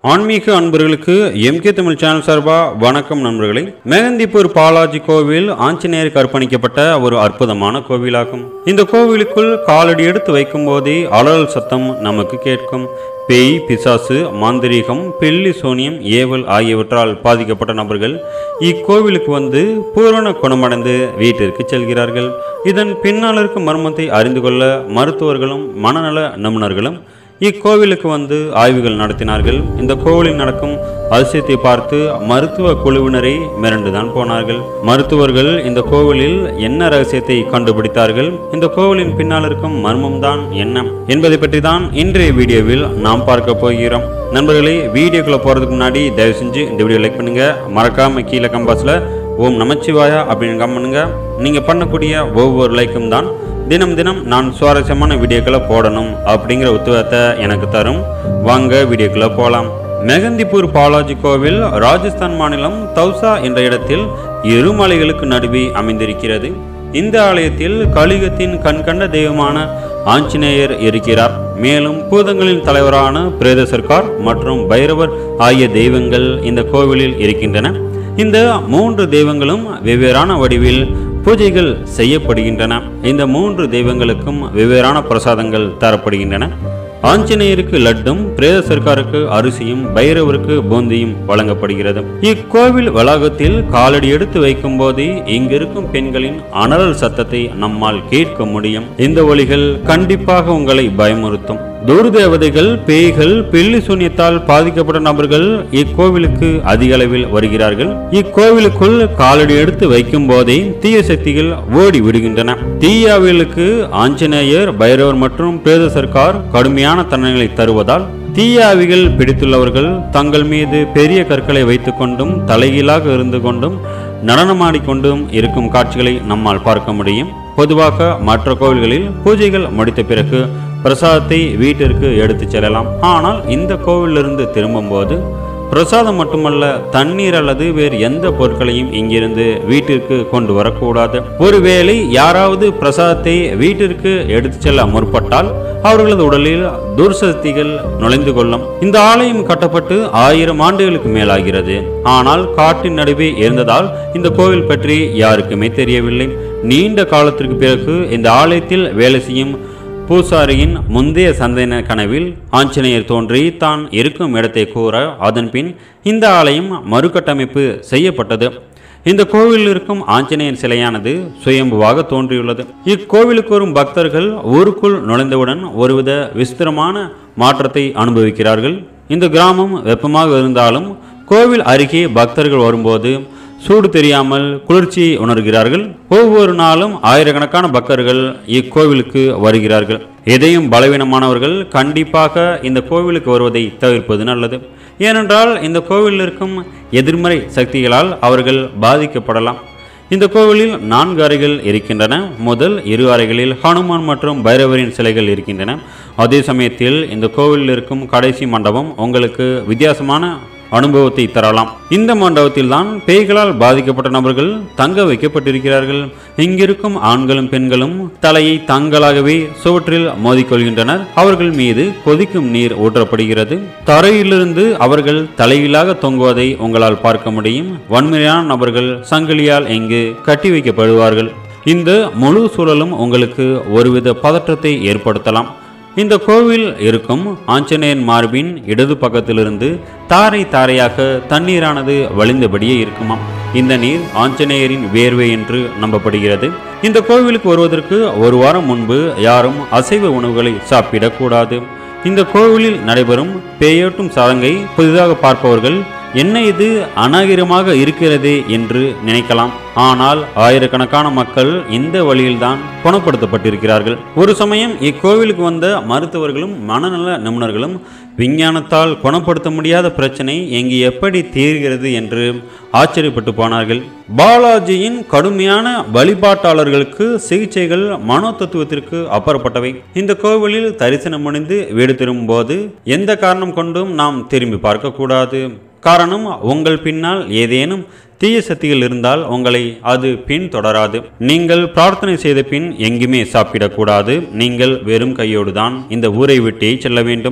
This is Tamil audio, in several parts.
ஆன்மீக அன்பர்களுக்கு எம்கே தமிழ் சேனல் சார்பா வணக்கம் நண்பர்களே மேகந்திப்பூர் பாலாஜி கோவில் ஆஞ்சநேயருக்கு அர்ப்பணிக்கப்பட்ட ஒரு அற்புதமான கோவிலாகும் இந்த கோவிலுக்குள் காலடி எடுத்து வைக்கும் போதே அலறல் சத்தம் நமக்கு கேட்கும் பேய் பிசாசு மாந்திரீகம் பெல்லி சோனியம் ஏவல் ஆகியவற்றால் பாதிக்கப்பட்ட நபர்கள் இக்கோவிலுக்கு வந்து பூரண குணமடைந்து வீட்டிற்கு செல்கிறார்கள் இதன் பின்னால் இருக்கும் மர்மத்தை அறிந்து கொள்ள மருத்துவர்களும் மனநல நிபுணர்களும் இக்கோவிலுக்கு வந்து ஆய்வுகள் நடத்தினார்கள் இந்த கோவிலில் நடக்கும் அதிசயத்தை பார்த்து மருத்துவ குழுவினரை மிரண்டுதான் போனார்கள் மருத்துவர்கள் இந்த கோவிலில் என்ன ரகசியத்தை கண்டுபிடித்தார்கள் இந்த கோவிலின் பின்னால் இருக்கும் மர்மம் தான் என்ன என்பதை பற்றி தான் இன்றைய வீடியோவில் நாம் பார்க்க போகிறோம் நண்பர்களே வீடியோக்குள்ள போறதுக்கு முன்னாடி தயவு செஞ்சு இந்த வீடியோ லைக் பண்ணுங்க மறக்காம கீழே கம்பாஸ்ல ஓம் நமச்சிவாயா அப்படின்னு கம் பண்ணுங்க நீங்க பண்ணக்கூடிய ஒவ்வொரு லைக்கும் தான் தினம் தினம் நான் சுவாரஸ்யமான வீடியோக்களை போடணும் அப்படிங்கிற உத்துவத்தை எனக்கு தரும் வாங்க வீடியோக்குள்ள போகலாம் மெகந்திப்பூர் பாலாஜி கோவில் ராஜஸ்தான் மாநிலம் தௌசா என்ற இடத்தில் இரு மலைகளுக்கு நடுவே அமைந்திருக்கிறது இந்த ஆலயத்தில் கலிகத்தின் கண்கண்ட தெய்வமான ஆஞ்சநேயர் இருக்கிறார் மேலும் பூதங்களின் தலைவரான பிரேத சர்க்கார் மற்றும் பைரவர் ஆகிய தெய்வங்கள் இந்த கோவிலில் இருக்கின்றன இந்த மூன்று தெய்வங்களும் வெவ்வேறான வடிவில் பூஜைகள் செய்யப்படுகின்றன இந்த மூன்று தெய்வங்களுக்கும் வெவ்வேறான பிரசாதங்கள் தரப்படுகின்றன ஆஞ்சநேயருக்கு லட்டும் பிரேத சர்க்காருக்கு அரிசியும் பைரவருக்கு பூந்தியும் வழங்கப்படுகிறது இக்கோவில் வளாகத்தில் காலடி எடுத்து வைக்கும் போது இங்கிருக்கும் பெண்களின் அனறல் சத்தத்தை நம்மால் கேட்க முடியும் இந்த ஒலிகள் கண்டிப்பாக உங்களை பயமுறுத்தும் துர்தேவதைகள் பேய்கள் பில்லி சூன்யத்தால் பாதிக்கப்பட்ட நபர்கள் இக்கோவிலுக்கு அதிக அளவில் வருகிறார்கள் இக்கோவிலுக்குள் காலடி எடுத்து வைக்கும் போதே தீய சக்திகள் ஓடி விடுகின்றன தீயாவிலுக்கு ஆஞ்சநேயர் பைரவர் மற்றும் பிரேத சர்க்கார் கடுமையான தண்டனைகளை தருவதால் தீயாவிகள் பிடித்துள்ளவர்கள் தங்கள் மீது பெரிய கற்களை வைத்துக்கொண்டும் தலைகீழாக இருந்து கொண்டும் நடனமாடிக்கொண்டும் இருக்கும் காட்சிகளை நம்மால் பார்க்க முடியும் பொதுவாக மற்ற கோவில்களில் பூஜைகள் முடித்த பிறகு பிரசாதத்தை வீட்டிற்கு எடுத்துச் செல்லலாம் ஆனால் இந்த கோவிலிருந்து திரும்பும்போது பிரசாதம் மட்டுமல்ல தண்ணீர் அல்லது வேறு எந்த பொருட்களையும் இங்கிருந்து வீட்டிற்கு கொண்டு வரக்கூடாது ஒருவேளை யாராவது பிரசாதத்தை வீட்டிற்கு எடுத்துச் செல்ல முற்பட்டால் அவர்களது உடலில் துர்சக்திகள் நுழைந்து கொள்ளும் இந்த ஆலயம் கட்டப்பட்டு ஆயிரம் ஆண்டுகளுக்கு மேலாகிறது ஆனால் காட்டின் நடுவே இருந்ததால் இந்த கோவில் பற்றி யாருக்குமே தெரியவில்லை நீண்ட காலத்திற்கு பிறகு இந்த ஆலயத்தில் வேலை செய்யும் பூசாரியின் முந்தைய சந்தன கனவில் ஆஞ்சநேயர் தோன்றி தான் இருக்கும் இடத்தை கூற அதன்பின் இந்த ஆலயம் மறுகட்டமைப்பு செய்யப்பட்டது இந்த கோவிலில் இருக்கும் ஆஞ்சநேயர் சிலையானது சுயம்புவாக தோன்றியுள்ளது இக்கோவிலுக்கு வரும் பக்தர்கள் ஊருக்குள் நுழைந்தவுடன் ஒருவித விசித்திரமான மாற்றத்தை அனுபவிக்கிறார்கள் இந்த கிராமம் வெப்பமாக இருந்தாலும் கோவில் அருகே பக்தர்கள் வரும்போது சூடு தெரியாமல் குளிர்ச்சியை உணர்கிறார்கள் ஒவ்வொரு நாளும் ஆயிரக்கணக்கான பக்தர்கள் இக்கோவிலுக்கு வருகிறார்கள் எதையும் பலவீனமானவர்கள் கண்டிப்பாக இந்த கோவிலுக்கு வருவதை தவிர்ப்பது நல்லது ஏனென்றால் இந்த கோவிலில் இருக்கும் எதிர்மறை சக்திகளால் அவர்கள் பாதிக்கப்படலாம் இந்த கோவிலில் நான்கு அறைகள் இருக்கின்றன முதல் இரு அறைகளில் ஹனுமான் மற்றும் பைரவரின் சிலைகள் இருக்கின்றன அதே சமயத்தில் இந்த கோவிலில் இருக்கும் கடைசி மண்டபம் உங்களுக்கு வித்தியாசமான அனுபவத்தை தரலாம் இந்த மண்டபத்தில் தான் பேய்களால் பாதிக்கப்பட்ட நபர்கள் தங்க வைக்கப்பட்டிருக்கிறார்கள் இங்கிருக்கும் ஆண்களும் பெண்களும் தலையை தங்களாகவே சுவற்றில் மோதிக்கொள்கின்றனர் அவர்கள் மீது கொதிக்கும் நீர் ஊற்றப்படுகிறது தரையிலிருந்து அவர்கள் தலையிலாக தொங்குவதை உங்களால் பார்க்க முடியும் வன்முறையான நபர்கள் சங்கிலியால் இங்கு கட்டி வைக்கப்படுவார்கள் இந்த முழு சூழலும் உங்களுக்கு ஒருவித பதற்றத்தை ஏற்படுத்தலாம் இந்த கோவில் இருக்கும் ஆஞ்சநேயன் மார்பின் இடது பக்கத்திலிருந்து தாரை தாரையாக தண்ணீரானது வழிந்தபடியே இருக்குமாம் இந்த நீர் ஆஞ்சநேயரின் வேர்வை என்று நம்பப்படுகிறது இந்த கோவிலுக்கு வருவதற்கு ஒரு வாரம் முன்பு யாரும் அசைவ உணவுகளை சாப்பிடக்கூடாது இந்த கோவிலில் நடைபெறும் பேயோட்டும் சடங்கை புதிதாக பார்ப்பவர்கள் என்ன இது அநாகரிகமாக இருக்கிறதே என்று நினைக்கலாம் ஆனால் ஆயிரக்கணக்கான மக்கள் இந்த வழியில்தான் குணப்படுத்தப்பட்டிருக்கிறார்கள் ஒரு சமயம் இக்கோவிலுக்கு வந்த மருத்துவர்களும் மனநல நிபுணர்களும் விஞ்ஞானத்தால் குணப்படுத்த முடியாத பிரச்சனை எங்கு எப்படி தீர்கிறது என்று ஆச்சரியப்பட்டு போனார்கள் பாலாஜியின் கடுமையான வழிபாட்டாளர்களுக்கு சிகிச்சைகள் மனோ தத்துவத்திற்கு அப்பாற்பட்டவை இந்த கோவிலில் தரிசனம் முடிந்து வீடு திரும்பும்போது எந்த காரணம் கொண்டும் நாம் திரும்பி பார்க்கக்கூடாது காரணம் உங்கள் பின்னால் ஏதேனும் தீய சக்திகள் இருந்தால் உங்களை அது பின் தொடராது நீங்கள் பிரார்த்தனை செய்த பின் எங்குமே சாப்பிடக்கூடாது நீங்கள் வெறும் கையோடு தான் இந்த ஊரை விட்டே செல்ல வேண்டும்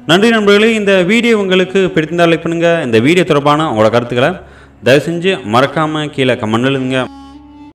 நன்றி நண்பர்களே இந்த வீடியோ உங்களுக்கு பிடித்திருந்தால் லைக் பண்ணுங்கள் இந்த வீடியோ தொடர்பான உங்களோட கருத்துக்களை தயவு செஞ்சு மறக்காமல் கீழே கமெண்ட் எழுதுங்க